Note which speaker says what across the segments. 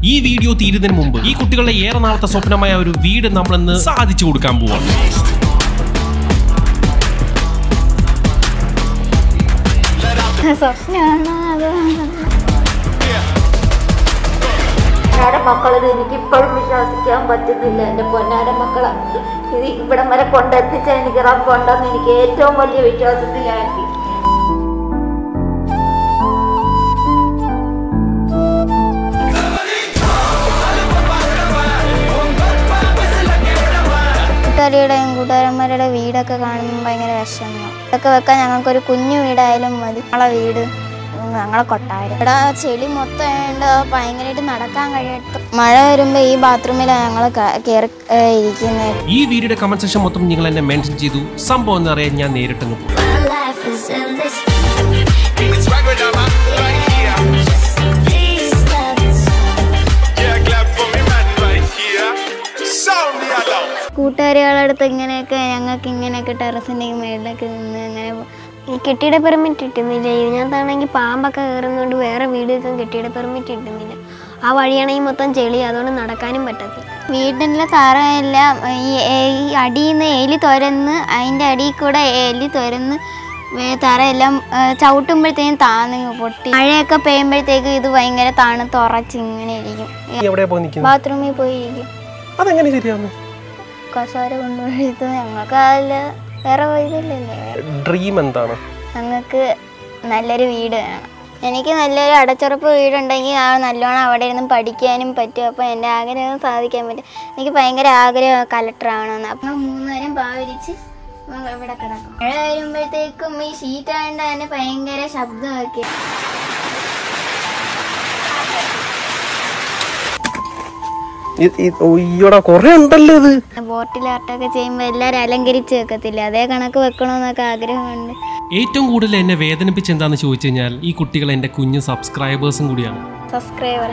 Speaker 1: ഈ വീഡിയോ തീരുന്നതിന് മുമ്പ് ഈ കുട്ടികളുടെ ഏറെ നാളത്തെ സ്വപ്നമായ ഒരു വീട് നമ്മളിന്ന് സാധിച്ചു കൊടുക്കാൻ പോവാണ്
Speaker 2: സ്വപ്നമാണ് അത്
Speaker 3: പൊന്നാര മക്കളത് എനിക്ക് ഇപ്പോഴും വിശ്വസിക്കാൻ പറ്റുന്നില്ല എൻ്റെ പൊന്നാര മക്കളെ ഇത് ഇവിടം വരെ കൊണ്ടെത്തിച്ച എനിക്ക് റബ്ബുണ്ടെന്ന് എനിക്ക് ഏറ്റവും വലിയ വിശ്വാസത്തിലാക്കി
Speaker 2: കൂട്ടുകാരിയുടെയും കൂട്ടുകാരന്മാരുടെ വീടൊക്കെ കാണുമ്പോൾ ഭയങ്കര വിഷമം ഇതൊക്കെ വെക്കാൻ ഞങ്ങൾക്കൊരു കുഞ്ഞു വീടായാലും മതി ഞങ്ങളെ വീട് ഉം, ഞങ്ങളെ കൊട്ടാരം ഇവിടെ ചെളി മൊത്തം ആയതുകൊണ്ട് ഭയങ്കരമായിട്ട് നടക്കാൻ കഴിയത്ത മഴ വരുമ്പോൾ ഈ ബാത്റൂമിലാണ് ഞങ്ങൾ കയറി ഇരിക്കുന്നത്
Speaker 1: ഈ വീഡിയോയുടെ കമന്റ് സെക്ഷൻ മൊത്തം നിങ്ങൾ എന്നെ മെൻഷൻ ചെയ്തു സംഭവം എന്ന് അറിയാൻ ഞാൻ നേരിട്ടങ്ങ് പോകും
Speaker 4: life is endless.
Speaker 5: It's right with man, right here.
Speaker 4: Please love us.
Speaker 5: Yeah, clap for me, man, right here. Sound the alarm.
Speaker 2: കൂട്ടുകാരികളുടെ അടുത്ത് ഇങ്ങനെയൊക്കെ ഞങ്ങൾക്ക് ഇങ്ങനെയൊക്കെ ടെറസിൻ്റെ മേളിലൊക്കെ നിന്ന് അങ്ങനെ ഈ കെട്ടിട പെർമിറ്റ് കിട്ടുന്നില്ല ഇതിനകത്താണെങ്കിൽ പാമ്പൊക്കെ കയറുന്നതുകൊണ്ട് വേറെ വീട് വെക്കാൻ കെട്ടിട പെർമിറ്റ് കിട്ടുന്നില്ല ആ വഴിയാണെങ്കിൽ മൊത്തം ചെളി അതുകൊണ്ട് നടക്കാനും പറ്റത്തില്ല വീടിൻ്റെ തറയെല്ലാം ഈ ഈ അടിയിൽ നിന്ന് എലി തുരന്ന് അതിൻ്റെ അടിയിൽ കൂടെ എലി തുരന്ന് വേ- തറയെല്ലാം ഏ, ചവിട്ടുമ്പോഴത്തേക്കും താന്നിങ്ങ് പൊട്ടി മഴയൊക്കെ പെയ്യുമ്പോഴത്തേക്ക് ഇത് ഭയങ്കര തണുത്ത് ഉറച്ച് ഇങ്ങനെ ഇരിക്കും
Speaker 1: എവിടെയാ പോയി നിൽക്കുന്നത്
Speaker 2: ബാത്റൂമിൽ പോയി ഇരിക്കും
Speaker 1: അതെങ്ങനെ ശരിയാവുന്നു
Speaker 2: കസാര കൊണ്ടുപോയിട്ട് ഞങ്ങൾക്ക് അതിൽ വേറെ ഇതില്ലല്ലോ
Speaker 1: ഡ്രീം എന്താണ്
Speaker 2: ഞങ്ങൾക്ക് നല്ലൊരു വീട് വേണം എനിക്ക് നല്ലൊരു അടച്ചുറപ്പ് വീടുണ്ടെങ്കിൽ ആ നല്ലോണം അവിടെ ഇരുന്ന് പഠിക്കാനും പറ്റും അപ്പോൾ എൻ്റെ ആഗ്രഹം സാധിക്കാൻ പറ്റും എനിക്ക് ഭയങ്കര ആഗ്രഹം കളക്ടർ ആവണമെന്ന് അപ്പോൾ മൂന്നുപേരും പാവരിച്ച് ഇവിടെ കിടക്കും മഴ വരുമ്പോഴത്തേക്കും ഈ ഷീറ്റ് ആയതുകൊണ്ട് തന്നെ ഭയങ്കര ശബ്ദമൊക്കെ
Speaker 1: അയ്യോടാ കൊറേ ഉണ്ടല്ലോ ഇത്
Speaker 2: ബോട്ടിൽ ആർട്ടൊക്കെ ചെയ്യുമ്പോൾ എല്ലാവരും അലങ്കരിച്ച് വെക്കത്തില്ല അതേ കണക്ക് വെക്കണമെന്നൊക്കെ ആഗ്രഹമുണ്ട്
Speaker 1: ഏറ്റവും കൂടുതൽ എന്നെ വേദനിപ്പിച്ച് എന്താന്ന് ചോദിച്ചു കഴിഞ്ഞാൽ ഈ കുട്ടികൾ എന്റെ കുഞ്ഞു സബ്സ്ക്രൈബേഴ്സും കൂടിയാണ്
Speaker 2: സബ്സ്ക്രൈബർ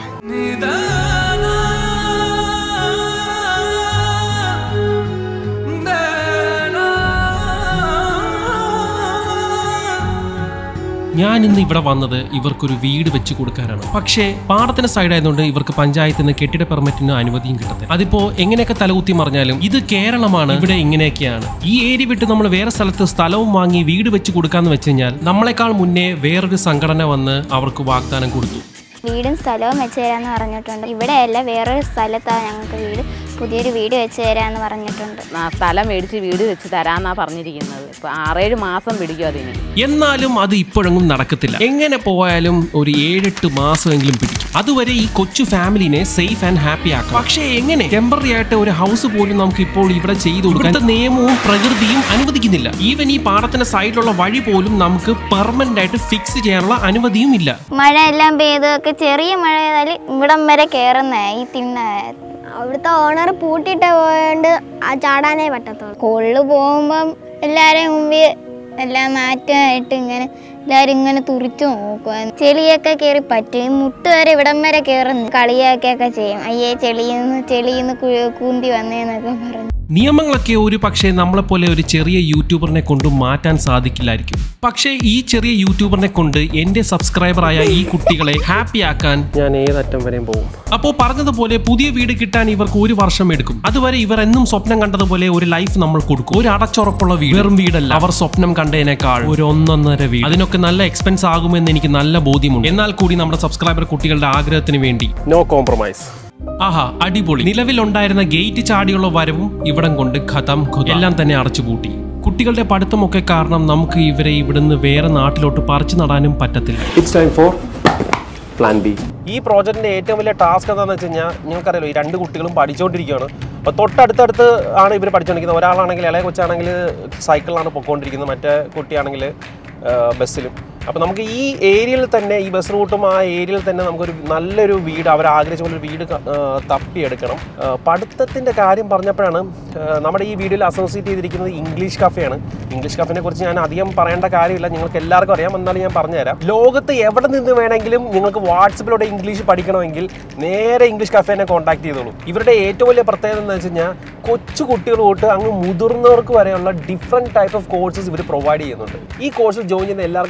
Speaker 1: ഞാൻ ഇന്ന് ഇവിടെ വന്നത് ഇവർക്കൊരു വീട് വെച്ച് കൊടുക്കാനാണ് പക്ഷേ പാടത്തിന്റെ സൈഡ് ആയതുകൊണ്ട് ഇവർക്ക് പഞ്ചായത്തിൽ നിന്ന് കെട്ടിട പെർമിറ്റിന് അനുമതിയും കിട്ടത്തില്ല അതിപ്പോ എങ്ങനെയൊക്കെ തലകുത്തി മറിഞ്ഞാലും ഇത് കേരളമാണ് ഇവിടെ ഇങ്ങനെയൊക്കെയാണ് ഈ ഏരിയ വിട്ട് നമ്മൾ വേറെ സ്ഥലത്ത് സ്ഥലവും വാങ്ങി വീട് വെച്ച് കൊടുക്കാന്ന് വെച്ച് കഴിഞ്ഞാൽ നമ്മളെക്കാൾ മുന്നേ വേറൊരു സംഘടന വന്ന് അവർക്ക് വാഗ്ദാനം കൊടുത്തു
Speaker 2: വീടും സ്ഥലവും വെച്ച് തരാമെന്ന് പറഞ്ഞിട്ടുണ്ട് ഇവിടെയല്ല വേറൊരു സ്ഥലത്താണ് ഞങ്ങൾക്ക് വീട് പുതിയൊരു വീട് വെച്ച് തരാമെന്ന് പറഞ്ഞിട്ടുണ്ട്
Speaker 6: ആ സ്ഥലം മേടിച്ച് വീട് വെച്ച് തരാന്നാ പറഞ്ഞിരിക്കുന്നത് ഇപ്പൊ ആറേഴ് മാസം പിടിക്കും അതിന്
Speaker 1: എന്നാലും അത് ഇപ്പോഴൊന്നും നടക്കത്തില്ല എങ്ങനെ പോയാലും ഒരു ഏഴെട്ട് മാസമെങ്കിലും പിടിക്കും അതുവരെ ഈ കൊച്ചു ഫാമിലിനെ സേഫ് ആൻഡ് ഹാപ്പി ആക്കാം പക്ഷേ എങ്ങനെ ടെമ്പററി ആയിട്ട് ഒരു ഹൗസ് പോലും നമുക്ക് ഇപ്പോൾ ഇവിടെ ചെയ്തു കൊടുക്കാൻ ഇവിടുത്തെ നിയമവും പ്രകൃതിയും അനുവദിക്കുന്നില്ല ഈവൻ ഈ പാടത്തിന്റെ സൈഡിലുള്ള വഴി പോലും നമുക്ക് പെർമനന്റ് ആയിട്ട് ഫിക്സ് ചെയ്യാനുള്ള അനുമതിയും ഇല്ല
Speaker 2: മഴ എല്ലാം പെയ്തൊക്കെ ചെറിയ മഴ പെയ്താൽ ഇവിടം വരെ കയറുന്ന ഈ തിണ്ണ അവിടുത്തെ ഓണർ പൂട്ടിയിട്ട് പോയോണ്ട് ആ ചാടാനേ പറ്റത്തുള്ളൂ കൊള്ളു പോകുമ്പം എല്ലാവരെയും മുമ്പിൽ എല്ലാം മാറ്റമായിട്ട് ഇങ്ങനെ എല്ലാവരും ഇങ്ങനെ തുറിച്ചു നോക്കുക ചെളിയൊക്കെ കയറി പറ്റും ഈ മുട്ട് വരെ ഇവിടം വരെ കയറുന്നു കളിയാക്കിയൊക്കെ ചെയ്യും അയ്യേ ചെളിയിന്ന് ചെളിയിന്ന് കു- കൂന്തി വന്നേന്നൊക്കെ പറഞ്ഞു
Speaker 1: നിയമങ്ങളൊക്കെ ഒരു പക്ഷേ നമ്മളെപ്പോലെ ഒരു ചെറിയ യൂട്യൂബറിനെ കൊണ്ട് മാറ്റാൻ സാധിക്കില്ലായിരിക്കും പക്ഷേ ഈ ചെറിയ യൂട്യൂബറിനെ കൊണ്ട് എന്റെ സബ്സ്ക്രൈബറായ ഈ കുട്ടികളെ ഹാപ്പി ആക്കാൻ ഞാൻ ഏതറ്റം വരെയും പോകും അപ്പോൾ പറഞ്ഞതുപോലെ പുതിയ വീട് കിട്ടാൻ ഇവർക്ക് ഒരു വർഷം എടുക്കും അതുവരെ ഇവർ എന്നും സ്വപ്നം കണ്ടതുപോലെ ഒരു ലൈഫ് നമ്മൾ കൊടുക്കും ഒരു അടച്ചുറപ്പുള്ള വീട് വെറും വീടല്ല അവർ സ്വപ്നം കണ്ടതിനേക്കാൾ ഒരു ഒന്നൊന്നര വീട് അതിനൊക്കെ നല്ല എക്സ്പെൻസ് ആകുമെന്ന് എനിക്ക് നല്ല ബോധ്യമുണ്ട് എന്നാൽ കൂടി നമ്മുടെ സബ്സ്ക്രൈബർ കുട്ടികളുടെ ആഗ്രഹത്തിന് വേണ്ടി നോ കോംപ്രമൈസ് ആഹാ അടിപൊളി നിലവിലുണ്ടായിരുന്ന ഗേറ്റ് ചാടിയുള്ള വരവും ഇവിടം കൊണ്ട് ഖതം ഖുദ. എല്ലാം തന്നെ അടച്ചുപൂട്ടി കുട്ടികളുടെ പഠിത്തമൊക്കെ കാരണം നമുക്ക് ഇവരെ ഇവിടുന്ന് വേറെ നാട്ടിലോട്ട് പറിച്ചു നടാനും പറ്റത്തില്ല
Speaker 7: it's time for plan B
Speaker 1: ഈ പ്രോജക്റ്റിന്റെ ഏറ്റവും വലിയ ടാസ്ക് എന്താണെന്ന് വെച്ച് കഴിഞ്ഞാൽ നിങ്ങൾക്കറിയാലോ ഈ രണ്ട് കുട്ടികളും പഠിച്ചുകൊണ്ടിരിക്കുകയാണ് അപ്പോൾ തൊട്ടടുത്തടുത്ത് ആണ് ഇവർ പഠിച്ചുകൊണ്ടിരിക്കുന്നത് ഒരാളാണെങ്കിൽ ഇളയ കൊച്ചാണെങ്കിൽ സൈക്കിളിലാണ് പൊയ്ക്കൊണ്ടിരിക്കുന്നത് മറ്റേ കുട്ടിയാണെങ്കിൽ ബസ്സിലും അപ്പോൾ നമുക്ക് ഈ ഏരിയയിൽ തന്നെ ഈ ബസ് റൂട്ടും ആ ഏരിയയിൽ തന്നെ നമുക്കൊരു നല്ലൊരു വീട് അവർ ആഗ്രഹിച്ച പോലെ ഒരു വീട് ക- ആ, തപ്പിയെടുക്കണം ആ, പഠിത്തത്തിൻ്റെ കാര്യം പറഞ്ഞപ്പോഴാണ് ആ, നമ്മുടെ ഈ വീഡിയോയിൽ അസോസിയേറ്റ് ചെയ്തിരിക്കുന്നത് ഇംഗ്ലീഷ് കഫേയാണ് ഇംഗ്ലീഷ് കഫേനെ കുറിച്ച് ഞാൻ അധികം പറയേണ്ട കാര്യമില്ല നിങ്ങൾക്ക് എല്ലാവർക്കും അറിയാം എന്നാലും ഞാൻ പറഞ്ഞുതരാം ലോകത്ത് എവിടെ നിന്ന് വേണമെങ്കിലും നിങ്ങൾക്ക് വാട്സപ്പിലൂടെ ഇംഗ്ലീഷ് പഠിക്കണമെങ്കിൽ നേരെ ഇംഗ്ലീഷ് കഫേനെ കോൺടാക്ട് ചെയ്തോളൂ ഇവരുടെ ഏറ്റവും വലിയ പ്രത്യേകത എന്ന് വെച്ച് കഴിഞ്ഞാൽ കൊച്ചു കുട്ടികൾ തൊട്ട് അങ്ങ് മുതിർന്നവർക്ക് വരെയുള്ള ഡിഫറെൻറ്റ് ടൈപ്പ് ഓഫ് കോഴ്സസ് ഇവർ പ്രൊവൈഡ് ചെയ്യുന്നുണ്ട് ഈ കോഴ്സിൽ ജോയിൻ ചെയ്യുന്ന എല്ലാവർക്കും തന്നെ ഒരു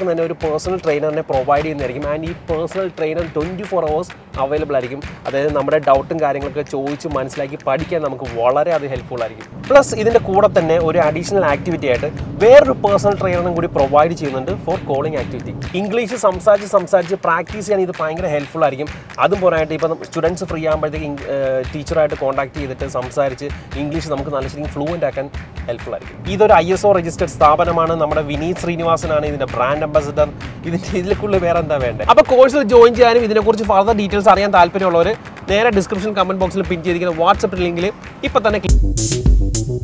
Speaker 1: പേഴ്സണൽ ട്രെയിനറിനെ പ്രൊവൈഡ് ചെയ്യുന്നതായിരിക്കും ആൻഡ് ഈ personal trainer twenty four hours available ആയിരിക്കും അതായത് നമ്മുടെ ഡൗട്ടും കാര്യങ്ങളൊക്കെ ചോദിച്ച് മനസ്സിലാക്കി പഠിക്കാൻ നമുക്ക് വളരെ അത് ഹെൽപ്ഫുൾ ആയിരിക്കും പ്ലസ് ഇതിൻ്റെ കൂടെ തന്നെ ഒരു അഡീഷണൽ ആക്ടിവിറ്റി ആയിട്ട് വേറൊരു പേഴ്സണൽ ട്രെയിനറും കൂടി പ്രൊവൈഡ് ചെയ്യുന്നുണ്ട് ഫോർ കോളിംഗ് ആക്ടിവിറ്റി ഇംഗ്ലീഷ് സംസാരിച്ച് സംസാരിച്ച് പ്രാക്ടീസ് ചെയ്യാൻ ഇത് ഭയങ്കര ഹെൽപ്ഫുൾ ആയിരിക്കും അതും പോരായിട്ട് ഇപ്പം സ്റ്റുഡൻസ് ഫ്രീ ആകുമ്പോഴത്തേക്ക് ടീച്ചറായിട്ട് കോൺടാക്ട് ചെയ്തിട്ട് സംസാരിച്ച് ഇംഗ്ലീഷ് നമുക്ക് നല്ല ശരിക്കും ഫ്ലുവൻ്റ് ആക്കാൻ ഹെൽപ്ഫുൾ ആയിരിക്കും ഇതൊരു ഐ എസ് ഒ രജിസ്റ്റർഡ് സ്ഥാപനമാണ് നമ്മുടെ വിനീത് ശ്രീനിവാസനാണ് ഇതിന്റെ ബ്രാൻഡ് അംബാസിഡർ ഇതിന്റെ ഇതിലേക്കുള്ള വേറെ എന്താ വേണ്ടത് അപ്പോൾ കോഴ്സിൽ ജോയിൻ ചെയ്യാനും ഇതിനെക്കുറിച്ച് ഫർദർ ഡീറ്റെയിൽസ് അറിയാൻ താല്പര്യമുള്ളവർ നേരെ ഡിസ്ക്രിപ്ഷൻ കമന്റ് ബോക്സിൽ പിൻ ചെയ്തിരിക്കുന്ന വാട്സപ്പ് ലിങ്കിൽ ഇപ്പം തന്നെ click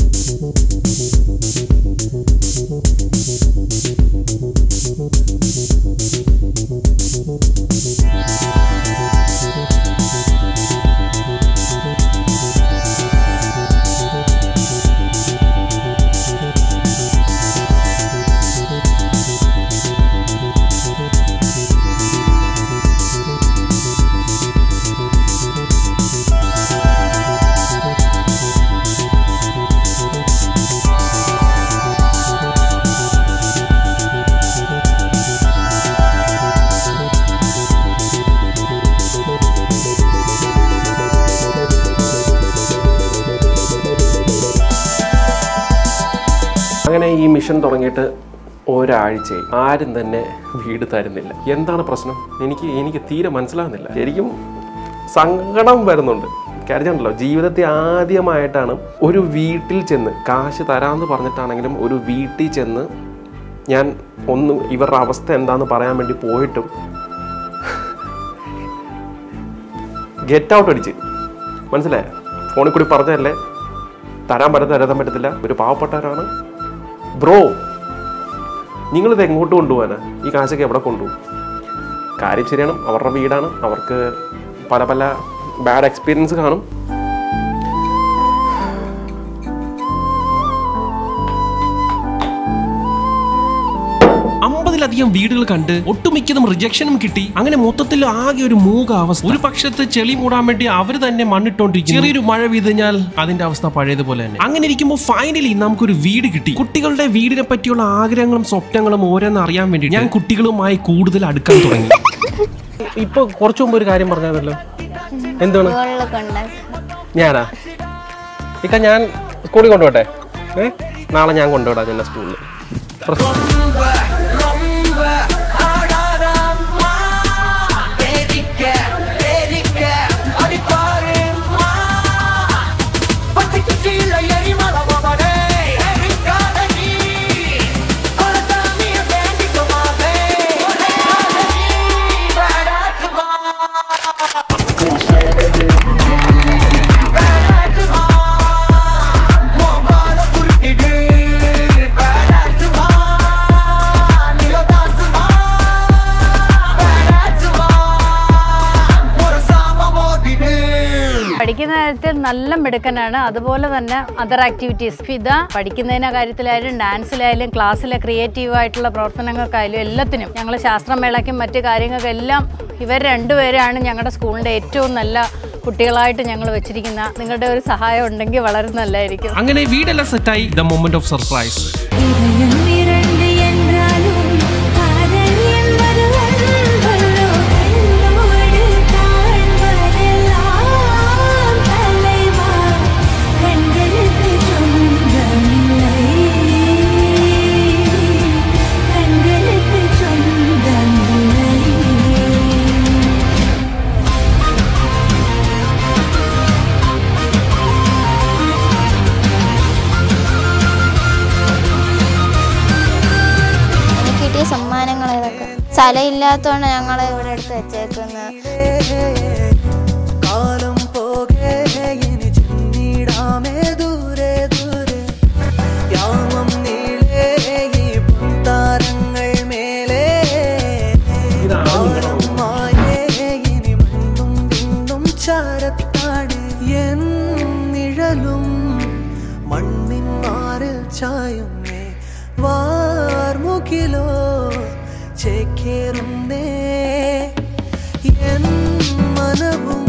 Speaker 1: അങ്ങനെ ഈ മിഷൻ തുടങ്ങിയിട്ട് ഒരാഴ്ചയായി ആരും തന്നെ വീട് തരുന്നില്ല എന്താണ് പ്രശ്നം എനിക്ക് എനിക്ക് തീരെ മനസ്സിലാകുന്നില്ല ശരിക്കും സങ്കടം വരുന്നുണ്ട് കരുതുണ്ടല്ലോ ജീവിതത്തിൽ ആദ്യമായിട്ടാണ് ഒരു വീട്ടിൽ ചെന്ന് കാശ് തരാമെന്ന് പറഞ്ഞിട്ടാണെങ്കിലും ഒരു വീട്ടിൽ ചെന്ന് ഞാൻ ഒന്ന് ഇവരുടെ അവസ്ഥ എന്താന്ന് പറയാൻ വേണ്ടി പോയിട്ടും ഗെറ്റ് ഔട്ട് അടിച്ച് മനസ്സിലായോ ഫോണിൽ കൂടി പറഞ്ഞതല്ലേ തരാൻ പറ്റത്ത തരാൻ പറ്റത്തില്ല ഒരു പാവപ്പെട്ടവരാണ് ബ്രോ നിങ്ങളിത് എങ്ങോട്ട് കൊണ്ടുപോകാനാ ഈ കാശൊക്കെ എവിടെ കൊണ്ടുപോകും കാര്യം ശരിയാണ് അവരുടെ വീടാണ് അവർക്ക് പല പല ബാഡ് എക്സ്പീരിയൻസ് കാണും അമ്പതിലധികം വീടുകൾ കണ്ട് ഒട്ടുമിക്കതും റിജക്ഷനും കിട്ടി അങ്ങനെ മൊത്തത്തിൽ ആകെ ഒരു മൂക അവസ്ഥ ഒരു പക്ഷത്ത് ചെളി മൂടാൻ വേണ്ടി അവർ തന്നെ മണ്ണിട്ടോണ്ടിരിക്കും ചെറിയൊരു മഴ പെയ്തുകഴിഞ്ഞാൽ അതിന്റെ അവസ്ഥ പഴയതുപോലെ തന്നെ അങ്ങനെ ഇരിക്കുമ്പോൾ ഫൈനലി നമുക്കൊരു വീട് കിട്ടി കുട്ടികളുടെ വീടിനെ പറ്റിയുള്ള ആഗ്രഹങ്ങളും സ്വപ്നങ്ങളും ഓരോന്ന് അറിയാൻ വേണ്ടി ഞാൻ കുട്ടികളുമായി കൂടുതൽ അടുക്കാൻ തുടങ്ങി ഇപ്പൊ കുറച്ചു മുമ്പ് ഒരു കാര്യം പറഞ്ഞാണല്ലോ എന്താണ്
Speaker 2: മുകളിലൊക്കെ ഉണ്ടാക്കും
Speaker 1: ഞാനാ ഇക്ക ഞാൻ സ്കൂളിൽ കൊണ്ടുപോട്ടെ ഏ നാളെ ഞാൻ കൊണ്ടുവിടാം എന്നെ സ്കൂളിൽ
Speaker 8: പഠിക്കുന്ന കാര്യത്തിൽ നല്ല മിടുക്കനാണ് അതുപോലെ തന്നെ അതർ ആക്ടിവിറ്റീസ് ഫിദ പഠിക്കുന്നതിന്റെ കാര്യത്തിലായാലും ഡാൻസിലായാലും ക്ലാസ്സിലെ ക്രിയേറ്റീവ് ആയിട്ടുള്ള പ്രവർത്തനങ്ങൾക്കായാലും എല്ലാത്തിനും ഞങ്ങൾ ശാസ്ത്രമേളയ്ക്കും മറ്റു കാര്യങ്ങൾക്കെല്ലാം ഇവർ രണ്ടുപേരാണ് ഞങ്ങളുടെ സ്കൂളിൻ്റെ ഏറ്റവും നല്ല കുട്ടികളായിട്ട് ഞങ്ങൾ വെച്ചിരിക്കുന്ന നിങ്ങളുടെ ഒരു സഹായം ഉണ്ടെങ്കിൽ വളരെ നല്ലതായിരിക്കും
Speaker 1: അങ്ങനെ വീടെല്ലാം സെറ്റായി ദ മൊമെന്റ് ഓഫ് സർപ്രൈസ്
Speaker 4: இதயம் இரண்டு என்றாலும் காதல் என்பது ஒன்றல்லோ கண்ணோடு காண்பதெல்லாம் தலைவா கண்களுக்கு சொந்தமில்லை கண்களுக்கு சொந்தமில்லை
Speaker 2: എനിക്ക് കിട്ടിയ സമ്മാനങ്ങൾ ഇതൊക്കെ സ്ഥലമില്ലാത്തതുകൊണ്ട് ഞങ്ങൾ ഇവിടെ എടുത്ത് വെച്ചേക്കുന്നത്
Speaker 9: കാലം പോകെ ഇനി ചെന്നിടാമേ ദൂരെ ദൂരെ യാമം നീളേ ഈ പൊൻതാരങ്ങൾ മേലെ കാലമായേ ഇനി മണ്ണും വിണ്ണും ചാരത്താണ് എൻ നിഴലും മണ്ണിൻ മാറിൽ ചായുന്നേ വാർമുകിലോ ചേക്കേറുന്നേ എൻ മനവും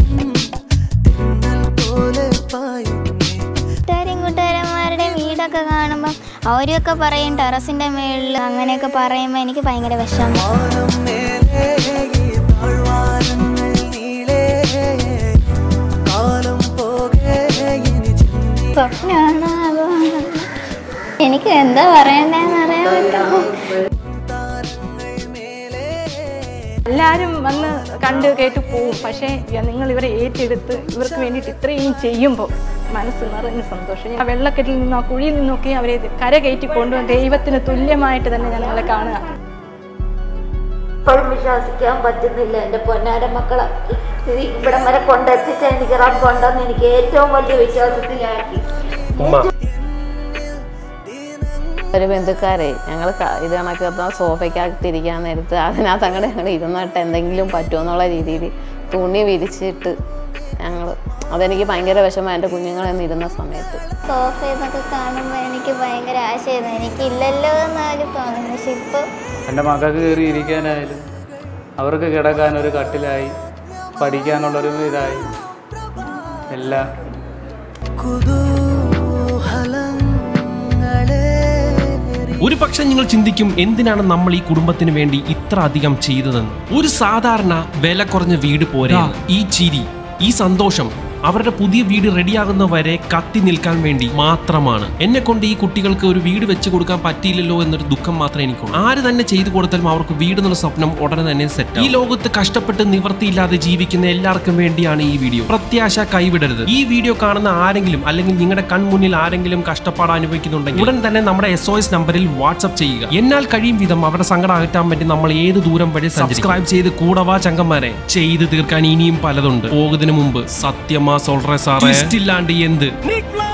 Speaker 9: തെന്നൽ പോലെ പായുന്നേ
Speaker 2: കൂട്ടുകാരും കൂട്ടുകാരന്മാരുടെ വീടൊക്കെ കാണുമ്പം അവരൊക്കെ പറയും ടെറസിൻ്റെ മേളിൽ അങ്ങനെയൊക്കെ പറയുമ്പോൾ എനിക്ക് ഭയങ്കര വിഷമം
Speaker 9: വാനം മേലേ താഴ്വാരങ്ങൾ നീളേ കാലം പോകെ ഇനി ചിന്തി
Speaker 2: സ്വപ്നമാണോ അതോ എനിക്ക് എന്താ പറയണ്ടേന്ന് അറിയാൻ പറ്റുമോ
Speaker 10: എല്ലാവരും വന്ന് കണ്ട് കേട്ട് പോവും പക്ഷേ നിങ്ങൾ ഇവരെ ഏറ്റെടുത്ത് ഇവർക്ക് വേണ്ടിയിട്ട് ഇത്രയും ചെയ്യുമ്പോൾ മനസ്സ് നിറഞ്ഞ സന്തോഷം ആ വെള്ളക്കെട്ടിൽ നിന്നോ ആ കുഴിയിൽ നിന്നൊക്കെ അവരെ കര കയറ്റി കൊണ്ടുവന്ന് ദൈവത്തിന് തുല്യമായിട്ട് തന്നെ ഞങ്ങളെ കാണുക
Speaker 3: ഇപ്പോഴും വിശ്വസിക്കാൻ പറ്റുന്നില്ല എൻ്റെ പൊന്നാര മക്കളെ ഇത് ഇവിടം വരെ കൊണ്ടെത്തിച്ച എനിക്ക് റബ്ബുണ്ടെന്ന് എനിക്ക് ഏറ്റവും വലിയ വിശ്വാസത്തിലാക്കി
Speaker 6: ഒരു ബന്ധുക്കാരെ ഞങ്ങൾ ഇത് കണക്കത്ത സോഫയ്ക്കകത്തിരിക്കാൻ നേരത്ത് അതിനകത്ത് അങ്ങോട്ട് ഞങ്ങൾ ഇരുന്നിട്ട് എന്തെങ്കിലും പറ്റുമോ എന്നുള്ള രീതിയിൽ തുണി വിരിച്ചിട്ട് ഞങ്ങൾ അതെനിക്ക് ഭയങ്കര വിഷമം എൻ്റെ കുഞ്ഞുങ്ങളെന്ന് ഇരുന്ന സമയത്ത്
Speaker 2: സോഫയിൽ നിന്നൊക്കെ കാണുമ്പോൾ എനിക്ക് ഭയങ്കര ആശയായിരുന്നു എനിക്കില്ലല്ലോ എന്നാലും തോന്നുന്നു പക്ഷെ ഇപ്പോൾ
Speaker 11: എൻ്റെ മക്കൾക്ക് കയറി ഇരിക്കാനായാലും അവർക്ക് കിടക്കാൻ ഒരു കട്ടിലായി പഠിക്കാനുള്ളൊരു ഇതായി എല്ലാം
Speaker 1: ഒരു പക്ഷെ നിങ്ങൾ ചിന്തിക്കും എന്തിനാണ് നമ്മൾ ഈ കുടുംബത്തിന് വേണ്ടി ഇത്ര അധികം ചെയ്തതെന്ന് ഒരു സാധാരണ വില കുറഞ്ഞ വീട് പോരാ ഈ ചിരി ഈ സന്തോഷം അവരുടെ പുതിയ വീട് റെഡിയാകുന്ന വരെ കത്തി നിൽക്കാൻ വേണ്ടി മാത്രമാണ് എന്നെ കൊണ്ട് ഈ കുട്ടികൾക്ക് ഒരു വീട് വെച്ച് കൊടുക്കാൻ പറ്റിയില്ലല്ലോ എന്നൊരു ദുഃഖം മാത്രമേ എനിക്കുള്ളൂ ആര് തന്നെ ചെയ്തു കൊടുത്താലും അവർക്ക് വീട് എന്നുള്ള സ്വപ്നം ഉടനെ തന്നെ സെറ്റ് ഈ ലോകത്ത് കഷ്ടപ്പെട്ട് നിവർത്തിയില്ലാതെ ജീവിക്കുന്ന എല്ലാവർക്കും വേണ്ടിയാണ് ഈ വീഡിയോ പ്രത്യാശ കൈവിടരുത് ഈ വീഡിയോ കാണുന്ന ആരെങ്കിലും അല്ലെങ്കിൽ നിങ്ങളുടെ കൺമുന്നിൽ ആരെങ്കിലും കഷ്ടപ്പാട് അനുഭവിക്കുന്നുണ്ടെങ്കിൽ ഉടൻ തന്നെ നമ്മുടെ എസ് ഒ എസ് നമ്പറിൽ വാട്സ്ആപ്പ് ചെയ്യുക എന്നാൽ കഴിയും വിധം അവരുടെ സങ്കടം അകറ്റാൻ വേണ്ടി നമ്മൾ ഏത് ദൂരം വഴി സബ്സ്ക്രൈബ് ചെയ്ത് കൂടവാ ചങ്കന്മാരെ ചെയ്ത് തീർക്കാൻ ഇനിയും പലതുണ്ട് പോകുന്നതിന് മുമ്പ് സത്യമാ സൊල්ற സാറേ ഇല്ലാണ്ട് എന്ത്